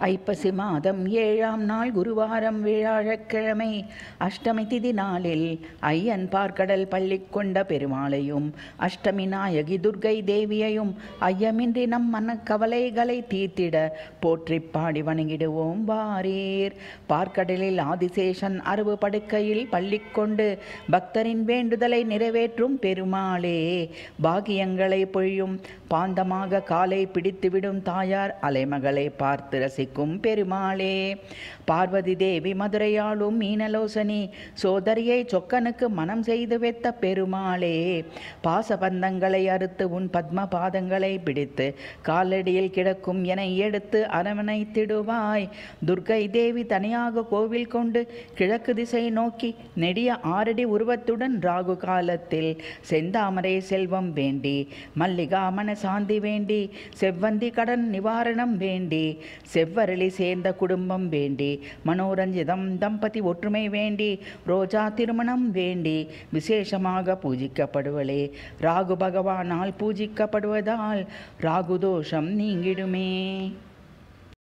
ஐப்பசி மாதம் ஏழாம் நாள் குருவாரம் வியாழக்கிழமை அஷ்டமி திதி நாளில் ஐயன் பார்க்கடல் பள்ளி கொண்ட பெருமாளையும் அஷ்டமி நாயகி துர்க்கை தேவியையும் ஐயமின்றி நம் மனக்கவலைகளை தீர்த்திட போற்றி பாடி வணங்கிடுவோம் வாரீர் பார்க்கடலில் ஆதிசேஷன் அரவு படுக்கையில் பள்ளி கொண்டு பக்தரின் வேண்டுதலை நிறைவேற்றும் பெருமாளே பாகியங்களை பொழியும் பாந்தமாக காலை பிடித்துவிடும் தாயார் அலைமகளை பார்த்து ரசிக்கும் பெருமாளே பார்வதி தேவி மதுரையாளும் மீனலோசனி சோதரியை சொக்கனுக்கு மனம் செய்து வைத்த பெருமாளே பாசபந்தங்களை அறுத்து உன் பத்ம பாதங்களை பிடித்து காலடியில் கிடக்கும் என எடுத்து அரவணைத்திடுவாய் துர்க்கை தேவி தனியாக கோவில் கொண்டு கிழக்கு திசை நோக்கி நெடிய ஆறடி உருவத்துடன் ராகு காலத்தில் செந்தாமரை செல்வம் வேண்டி மல்லிகாமன சாந்தி வேண்டி செவ்வந்தி கடன் நிவாரணம் வேண்டி செவ்வரளி சேர்ந்த குடும்பம் வேண்டி மனோரஞ்சிதம் தம்பதி ஒற்றுமை வேண்டி ரோஜா திருமணம் வேண்டி விசேஷமாக பூஜிக்கப்படுவளே ராகு பகவானால் பூஜிக்கப்படுவதால் ராகு தோஷம் நீங்கிடுமே